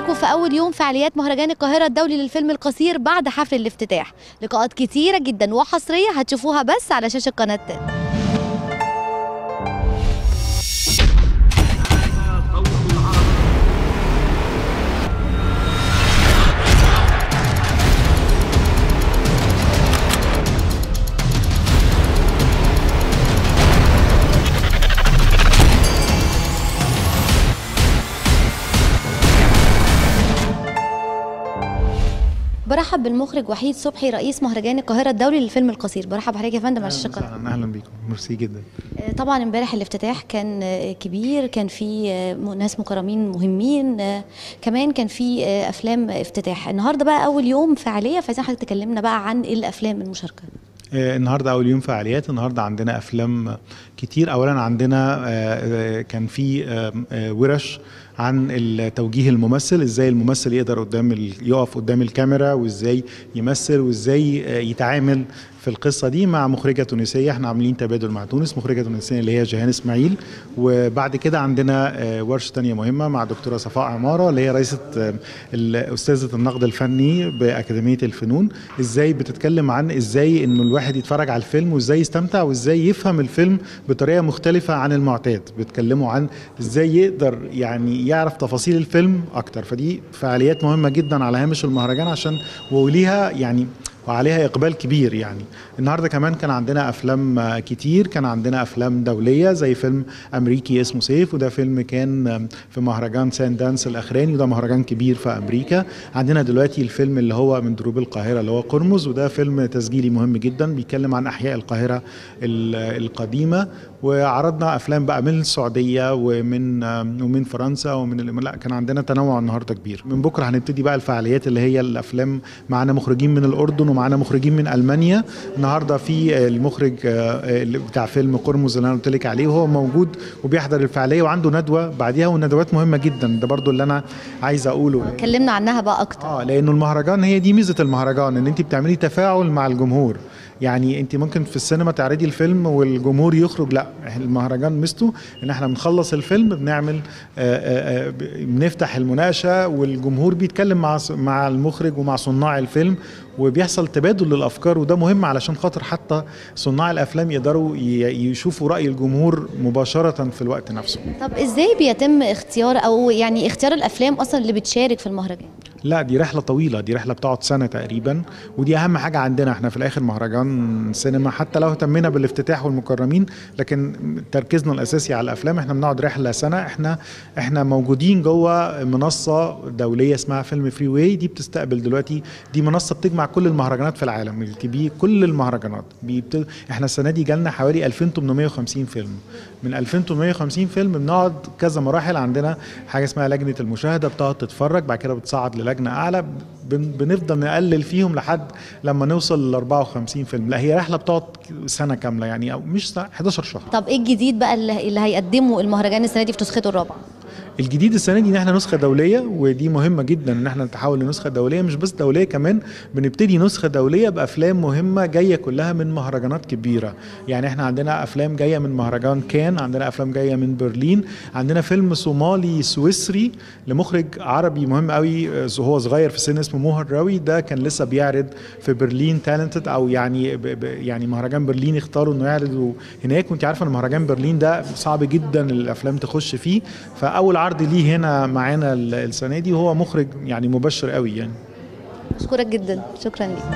بيكم في أول يوم فعاليات مهرجان القاهرة الدولي للفيلم القصير بعد حفل الافتتاح لقاءات كتيرة جدا وحصرية هتشوفوها بس على شاشة قناة تن. برحب بالمخرج وحيد صبحي رئيس مهرجان القاهرة الدولي للفيلم القصير برحب بحضرتك يا فندم على شاشة قناة اهلا اهلا بيكم ميرسي جدا آه، طبعا امبارح الافتتاح كان آه، كبير كان في آه، م- ناس مكرمين مهمين آه، كمان كان في آه، افلام افتتاح النهارده بقى اول يوم فعاليه فعايزين حضرتك تكلمنا بقى عن الافلام المشاركه آه، النهارده اول يوم فعاليات النهارده عندنا افلام كتير اولا عندنا آه، آه، كان في آه، آه، ورش عن التوجيه الممثل ازاي الممثل يقدر قدام ال- يقف قدام الكاميرا وازاي يمثل وازاي آه، يتعامل في القصه دي مع مخرجه تونسيه احنا عاملين تبادل مع تونس مخرجه تونسيه اللي هي جيهان اسماعيل وبعد كده عندنا آه، ورشه تانية مهمه مع دكتوره صفاء عماره اللي هي رئيسه آه، ال- استاذه النقد الفني باكاديميه الفنون ازاي بتتكلم عن ازاي انه الواحد يتفرج على الفيلم وازاي يستمتع وازاي يفهم الفيلم بطريقه مختلفه عن المعتاد بيتكلموا عن ازاي يقدر يعني يعرف تفاصيل الفيلم اكتر فدي فعاليات مهمه جدا على هامش المهرجان عشان وليها يعني وعليها اقبال كبير يعني النهارده كمان كان عندنا افلام آه، كتير كان عندنا افلام دوليه زي فيلم امريكي اسمه سيف وده فيلم كان آم، في مهرجان سان دانس الاخراني وده مهرجان كبير في امريكا عندنا دلوقتي الفيلم اللي هو من دروب القاهره اللي هو قرمز وده فيلم تسجيلي مهم جدا بيتكلم عن احياء القاهره ال- القديمه وعرضنا افلام بقى من السعوديه ومن آم، ومن فرنسا ومن الإمارات. لا كان عندنا تنوع النهارده كبير من بكره هنبتدي بقى الفعاليات اللي هي الافلام معانا مخرجين من الاردن ومعانا مخرجين من المانيا النهارده في آه، المخرج آه، اللي بتاع فيلم قرمز اللي انا قلت لك عليه وهو موجود وبيحضر الفعاليه وعنده ندوه بعديها والندوات مهمه جدا ده برضو اللي انا عايز اقوله كلمنا عنها بقى اكتر اه لانه المهرجان هي دي ميزه المهرجان ان انت بتعملي تفاعل مع الجمهور يعني انت ممكن في السينما تعرضي الفيلم والجمهور يخرج لا المهرجان ميزته ان احنا بنخلص الفيلم بنعمل آه، آه، آه، بنفتح المناقشه والجمهور بيتكلم مع مع المخرج ومع صناع الفيلم وبيحصل تبادل للافكار وده مهم علشان خاطر حتى صناع الافلام يقدروا ي- يشوفوا راي الجمهور مباشره في الوقت نفسه طب ازاي بيتم اختيار او يعني اختيار الافلام اصلا اللي بتشارك في المهرجان لا دي رحله طويله دي رحله بتقعد سنه تقريبا ودي اهم حاجه عندنا احنا في الاخر مهرجان سينما حتى لو اهتمينا بالافتتاح والمكرمين لكن تركيزنا الاساسي على الافلام احنا بنقعد رحله سنه احنا احنا موجودين جوه منصه دوليه اسمها فيلم فري واي دي بتستقبل دلوقتي دي منصه بتجمع كل المهرجانات في العالم الكبير كل المهرجانات بيبت... احنا السنه دي جالنا حوالي 2850 فيلم من 2850 فيلم بنقعد كذا مراحل عندنا حاجه اسمها لجنه المشاهده بتقعد تتفرج بعد كده بتصعد للجنه اعلى بن... بنفضل نقلل فيهم لحد لما نوصل ل 54 فيلم لا هي رحله بتقعد سنه كامله يعني او مش سنة 11 شهر طب ايه الجديد بقى اللي اللي هيقدمه المهرجان السنه دي في نسخته الرابعه الجديد السنه دي ان احنا نسخه دوليه ودي مهمه جدا ان احنا نتحول لنسخه دوليه مش بس دوليه كمان بنبتدي نسخه دوليه بافلام مهمه جايه كلها من مهرجانات كبيره يعني احنا عندنا افلام جايه من مهرجان كان عندنا افلام جايه من برلين عندنا فيلم صومالي سويسري لمخرج عربي مهم قوي آه، هو صغير في السن اسمه موهر راوي ده كان لسه بيعرض في برلين تالنتد او يعني ب ب يعني مهرجان برلين اختاروا انه يعرضوا هناك وانت عارفه ان مهرجان برلين ده صعب جدا الافلام تخش فيه فاول عرض ليه هنا معانا ال- السنه دي هو مخرج يعني مبشر قوي يعني اشكرك جدا شكرا ليك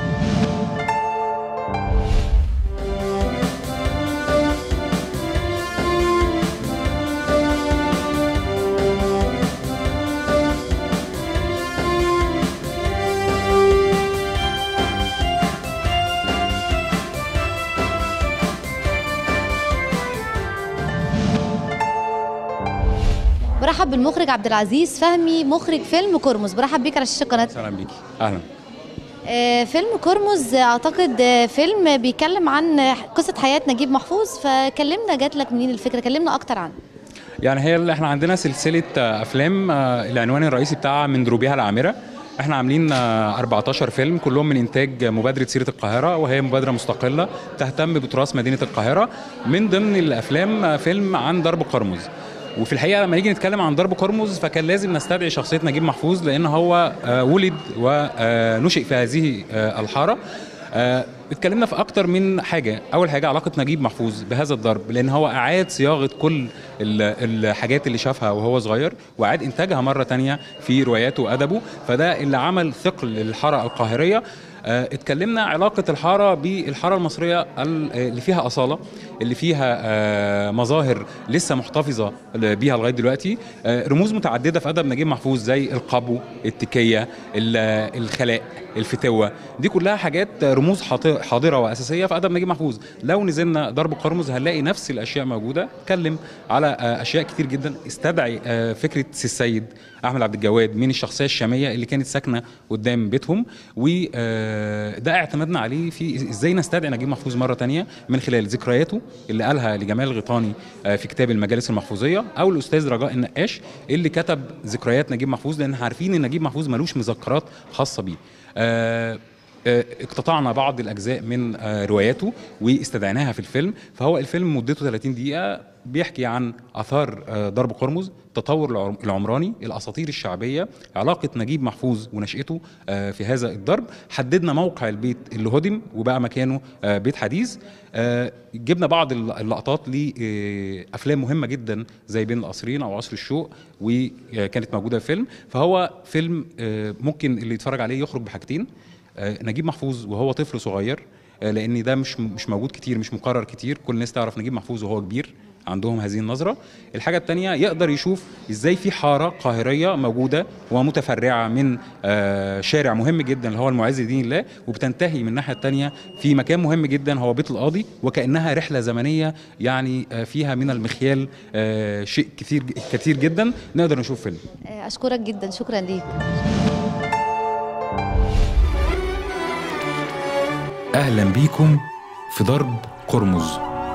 برحب بالمخرج عبد العزيز فهمي مخرج فيلم كرمز برحب بيك على شاشه قناه اهلا بيكي اهلا آه، فيلم كرمز آه، اعتقد آه، فيلم بيتكلم عن آه، قصه حياه نجيب محفوظ فكلمنا جات لك منين الفكره كلمنا اكتر عنه يعني هي اللي احنا عندنا سلسله آه، افلام آه، العنوان الرئيسي بتاعها من دروبها العامره احنا عاملين آه، 14 فيلم كلهم من انتاج مبادره سيره القاهره وهي مبادره مستقله تهتم بتراث مدينه القاهره من ضمن الافلام آه، فيلم عن ضرب قرمز وفي الحقيقه لما نيجي نتكلم عن ضرب قرمز فكان لازم نستدعي شخصيه نجيب محفوظ لان هو آه، ولد ونشئ في هذه آه، الحاره آه، اتكلمنا في اكتر من حاجه اول حاجه علاقه نجيب محفوظ بهذا الضرب لان هو اعاد صياغه كل ال- الحاجات اللي شافها وهو صغير واعاد انتاجها مره تانية في رواياته وادبه فده اللي عمل ثقل للحاره القاهريه آه، اتكلمنا علاقة الحارة بالحارة المصرية ال- اللي فيها أصالة اللي فيها آه، مظاهر لسه محتفظة بيها لغاية دلوقتي آه، رموز متعددة في أدب نجيب محفوظ زي القبو التكية ال- الخلاء الفتوة دي كلها حاجات رموز حاط- حاضرة وأساسية في أدب نجيب محفوظ لو نزلنا ضرب قرمز هنلاقي نفس الأشياء موجودة اتكلم على آه، أشياء كتير جدا استدعي آه، فكرة سي السيد احمد عبد الجواد من الشخصيه الشاميه اللي كانت ساكنه قدام بيتهم وده اعتمدنا عليه في ازاي نستدعي نجيب محفوظ مره تانية من خلال ذكرياته اللي قالها لجمال الغيطاني آه، في كتاب المجالس المحفوظيه او الاستاذ رجاء النقاش اللي كتب ذكريات نجيب محفوظ لان إحنا عارفين ان نجيب محفوظ ملوش مذكرات خاصه بيه آه، آه، اقتطعنا بعض الاجزاء من آه، رواياته واستدعناها في الفيلم فهو الفيلم مدته 30 دقيقه بيحكي عن اثار آه، ضرب قرمز التطور العم- العمراني الاساطير الشعبيه علاقه نجيب محفوظ ونشاته آه، في هذا الضرب حددنا موقع البيت اللي هدم وبقى مكانه آه، بيت حديث آه، جبنا بعض الل- اللقطات لافلام مهمه جدا زي بين القصرين او عصر الشوق وكانت موجوده في فيلم فهو فيلم آه، ممكن اللي يتفرج عليه يخرج بحاجتين آه، نجيب محفوظ وهو طفل صغير آه، لان ده مش مش موجود كتير مش مكرر كتير كل الناس تعرف نجيب محفوظ وهو كبير عندهم هذه النظرة الحاجة التانية يقدر يشوف ازاي في حارة قاهرية موجودة ومتفرعة من آه، شارع مهم جدا اللي هو المعز لدين الله وبتنتهي من الناحية التانية في مكان مهم جدا هو بيت القاضي وكأنها رحلة زمنية يعني آه، فيها من المخيال آه، شيء كثير كثير جدا نقدر نشوف فيلم آه، اشكرك جدا شكرا ليك أهلا بيكم في ضرب قرمز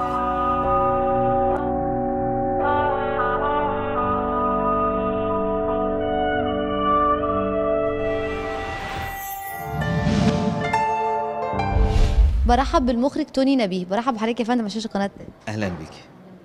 برحب بالمخرج توني نبيه برحب بحضرتك يا فندم على شاشه قناه اهلا بيكي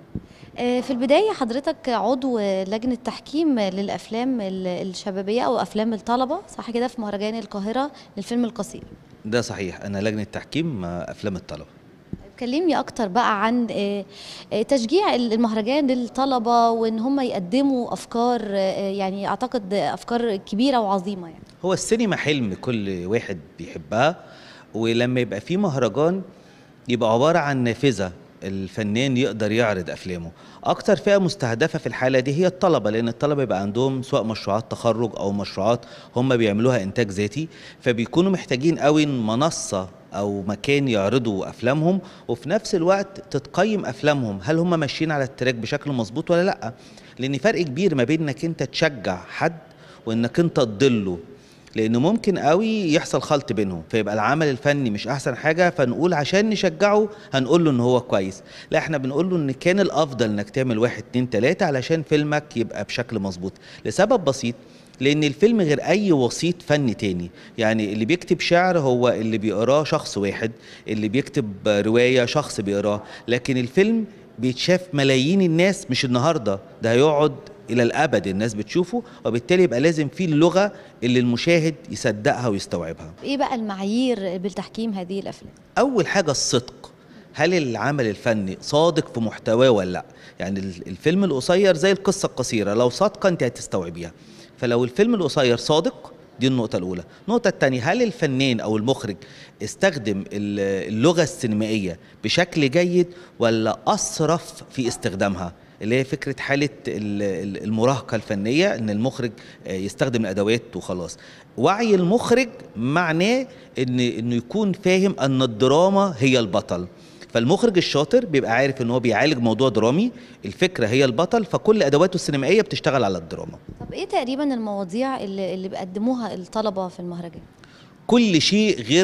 آه، في البدايه حضرتك عضو لجنه تحكيم للافلام ال- الشبابيه او افلام الطلبه صح كده في مهرجان القاهره للفيلم القصير ده صحيح انا لجنه تحكيم مع افلام الطلبه كلمني اكتر بقى عن آه، آه، تشجيع المهرجان للطلبه وان هم يقدموا افكار آه، يعني اعتقد افكار كبيره وعظيمه يعني هو السينما حلم كل واحد بيحبها ولما يبقى في مهرجان يبقى عباره عن نافذه الفنان يقدر يعرض افلامه اكتر فئه مستهدفه في الحاله دي هي الطلبه لان الطلبه يبقى عندهم سواء مشروعات تخرج او مشروعات هم بيعملوها انتاج ذاتي فبيكونوا محتاجين قوي منصه او مكان يعرضوا افلامهم وفي نفس الوقت تتقيم افلامهم هل هم ماشيين على التراك بشكل مظبوط ولا لا لان فرق كبير ما بين انك انت تشجع حد وانك انت تضله لانه ممكن قوي يحصل خلط بينهم فيبقى العمل الفني مش احسن حاجه فنقول عشان نشجعه هنقول له ان هو كويس لا احنا بنقول له ان كان الافضل انك تعمل واحد اتنين تلاته علشان فيلمك يبقى بشكل مظبوط لسبب بسيط لان الفيلم غير اي وسيط فني تاني يعني اللي بيكتب شعر هو اللي بيقراه شخص واحد اللي بيكتب روايه شخص بيقراه لكن الفيلم بيتشاف ملايين الناس مش النهارده ده هيقعد الى الابد الناس بتشوفه وبالتالي يبقى لازم في اللغه اللي المشاهد يصدقها ويستوعبها ايه بقى المعايير بالتحكيم هذه الافلام اول حاجه الصدق هل العمل الفني صادق في محتواه ولا لا يعني ال- الفيلم القصير زي القصه القصيره لو صادقه انت هتستوعبيها فلو الفيلم القصير صادق دي النقطة الأولى، النقطة الثانية هل الفنان أو المخرج استخدم ال- اللغة السينمائية بشكل جيد ولا أسرف في استخدامها؟ اللي هي فكرة حالة ال- ال- المراهقة الفنية إن المخرج آه، يستخدم الأدوات وخلاص. وعي المخرج معناه إن إنه يكون فاهم أن الدراما هي البطل. فالمخرج الشاطر بيبقى عارف ان هو بيعالج موضوع درامي الفكره هي البطل فكل ادواته السينمائيه بتشتغل على الدراما طب ايه تقريبا المواضيع اللي, اللي بيقدموها الطلبه في المهرجان كل شيء غير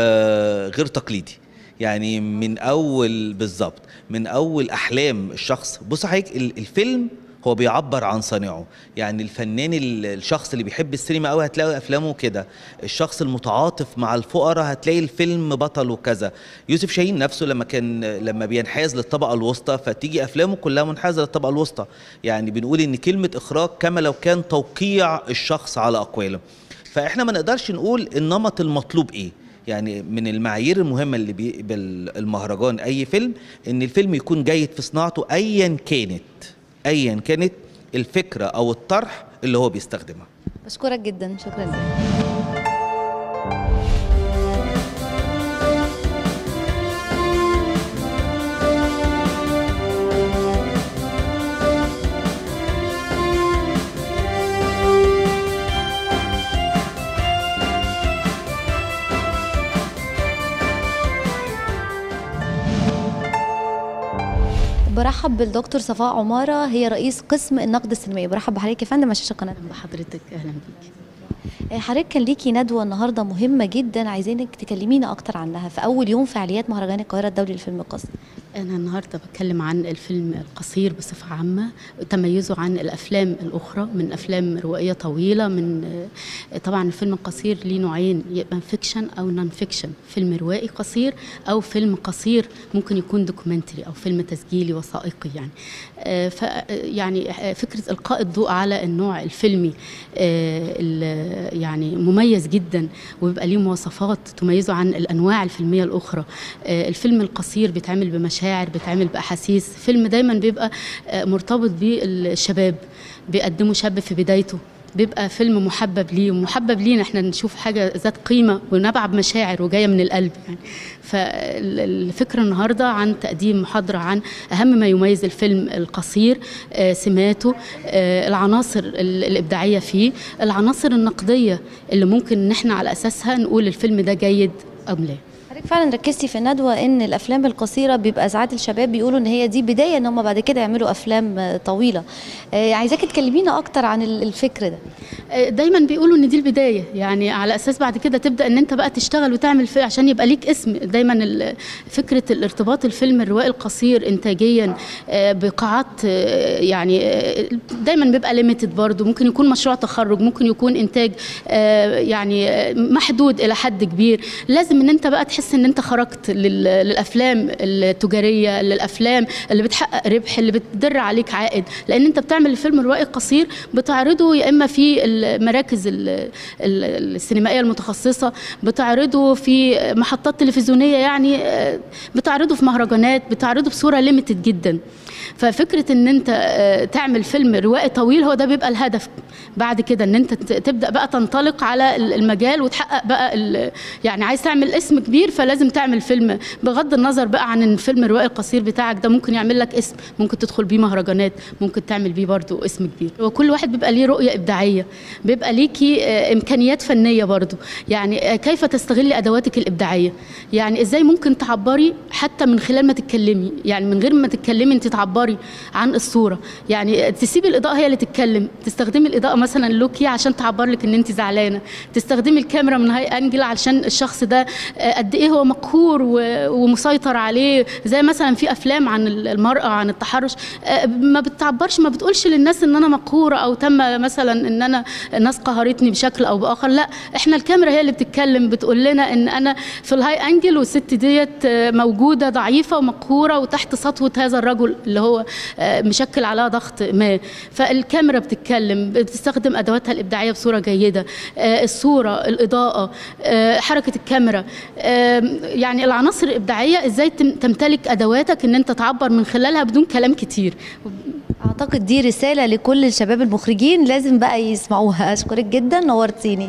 آه، غير تقليدي يعني من اول بالظبط من اول احلام الشخص بص حضرتك ال- الفيلم هو بيعبر عن صانعه يعني الفنان ال- الشخص اللي بيحب السينما قوي هتلاقي افلامه كده الشخص المتعاطف مع الفقراء هتلاقي الفيلم بطله كذا يوسف شاهين نفسه لما كان لما بينحاز للطبقه الوسطى فتيجي افلامه كلها منحازه للطبقه الوسطى يعني بنقول ان كلمه اخراج كما لو كان توقيع الشخص على اقواله فاحنا ما نقدرش نقول النمط المطلوب ايه يعني من المعايير المهمه اللي بيقبل المهرجان اي فيلم ان الفيلم يكون جيد في صناعته ايا كانت ايا كانت الفكره او الطرح اللي هو بيستخدمها بشكرك جدا شكرا لك برحب بالدكتور صفاء عمارة هي رئيس قسم النقد السينمائي برحب بحضرتك يا فندم على شاشة قناة بحضرتك اهلا بيك آه، حضرتك كان ليكي ندوة النهاردة مهمة جدا عايزينك تكلمينا أكتر عنها في أول يوم فعاليات مهرجان القاهرة الدولي للفيلم القصير انا النهارده بتكلم عن الفيلم القصير بصفه عامه تميزه عن الافلام الاخرى من افلام روائيه طويله من آه، طبعا الفيلم القصير ليه نوعين يبقى فيكشن او نون فيكشن فيلم روائي قصير او فيلم قصير ممكن يكون دوكيومنتري او فيلم تسجيلي وثائقي يعني آه، ف يعني آه، فكره القاء الضوء على النوع الفيلمي آه، ال- يعني مميز جدا وبيبقى ليه مواصفات تميزه عن الانواع الفيلميه الاخرى آه، الفيلم القصير بيتعمل بمشاعر بيتعمل باحاسيس فيلم دايما بيبقى آه، مرتبط بالشباب بيقدمه شاب في بدايته بيبقى فيلم محبب ليه ومحبب لينا احنا نشوف حاجه ذات قيمه ونبع بمشاعر وجايه من القلب يعني فالفكره النهارده عن تقديم محاضره عن اهم ما يميز الفيلم القصير آه، سماته آه، العناصر ال- الابداعيه فيه العناصر النقديه اللي ممكن ان احنا على اساسها نقول الفيلم ده جيد ام لا حضرتك فعلا ركزتي في الندوة إن الأفلام القصيرة بيبقى ساعات الشباب بيقولوا إن هي دي بداية إن هم بعد كده يعملوا أفلام آه، طويلة آه، عايزاكي تكلمينا أكتر عن ال- الفكر ده دايما بيقولوا ان دي البدايه يعني على اساس بعد كده تبدا ان انت بقى تشتغل وتعمل فيلم عشان يبقى ليك اسم دايما ال- فكره الارتباط الفيلم الروائي القصير انتاجيا آه، بقاعات آه، يعني آه، دايما بيبقى ليميتد برضه ممكن يكون مشروع تخرج ممكن يكون انتاج آه، يعني آه، محدود الى حد كبير لازم ان انت بقى تحس ان انت خرجت لل- للافلام التجاريه للافلام اللي بتحقق ربح اللي بتدر عليك عائد لان انت بتعمل الفيلم الروائي القصير بتعرضه يا اما في المراكز ال- ال- السينمائيه المتخصصه بتعرضه في محطات تلفزيونيه يعني آه، بتعرضه في مهرجانات بتعرضه بصوره ليميتد جدا ففكره ان انت آه، تعمل فيلم روائي طويل هو ده بيبقى الهدف بعد كده ان انت ت- تبدا بقى تنطلق على ال- المجال وتحقق بقى ال- يعني عايز تعمل اسم كبير فلازم تعمل فيلم بغض النظر بقى عن إن الفيلم الروائي القصير بتاعك ده ممكن يعمل لك اسم ممكن تدخل بيه مهرجانات ممكن تعمل بيه برضو اسم كبير وكل واحد بيبقى ليه رؤيه ابداعيه بيبقى ليكي آه، امكانيات فنيه برضو يعني آه، كيف تستغلي ادواتك الابداعيه يعني ازاي ممكن تعبري حتى من خلال ما تتكلمي يعني من غير ما تتكلمي انت تعبري عن الصوره يعني تسيبي الاضاءه هي اللي تتكلم تستخدمي الاضاءه مثلا لوكي عشان تعبر لك ان انت زعلانه تستخدمي الكاميرا من هاي انجل علشان الشخص ده آه، قد ايه هو مقهور و- ومسيطر عليه زي مثلا في افلام عن المراه عن التحرش آه، ما بتعبرش ما بتقولش للناس ان انا مقهوره او تم مثلا ان انا الناس قهرتني بشكل او باخر لا احنا الكاميرا هي اللي بتتكلم بتقول لنا ان انا في الهاي انجل والست ديت آه، موجوده ضعيفه ومقهوره وتحت سطوه هذا الرجل اللي هو آه، مشكل عليها ضغط ما فالكاميرا بتتكلم بتستخدم ادواتها الابداعيه بصوره جيده آه، الصوره الاضاءه آه، حركه الكاميرا آه، يعني العناصر الابداعيه ازاي تم- تمتلك ادواتك ان انت تعبر من خلالها بدون كلام كتير أعتقد دي رسالة لكل الشباب المخرجين لازم بقى يسمعوها أشكرك جدا نورتيني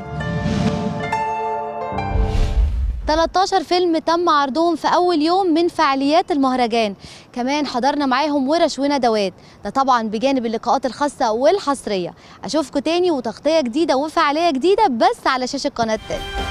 13 فيلم تم عرضهم في أول يوم من فعاليات المهرجان كمان حضرنا معاهم ورش وندوات ده طبعا بجانب اللقاءات الخاصة والحصرية أشوفكم تاني وتغطية جديدة وفعالية جديدة بس على شاشة قناة تاني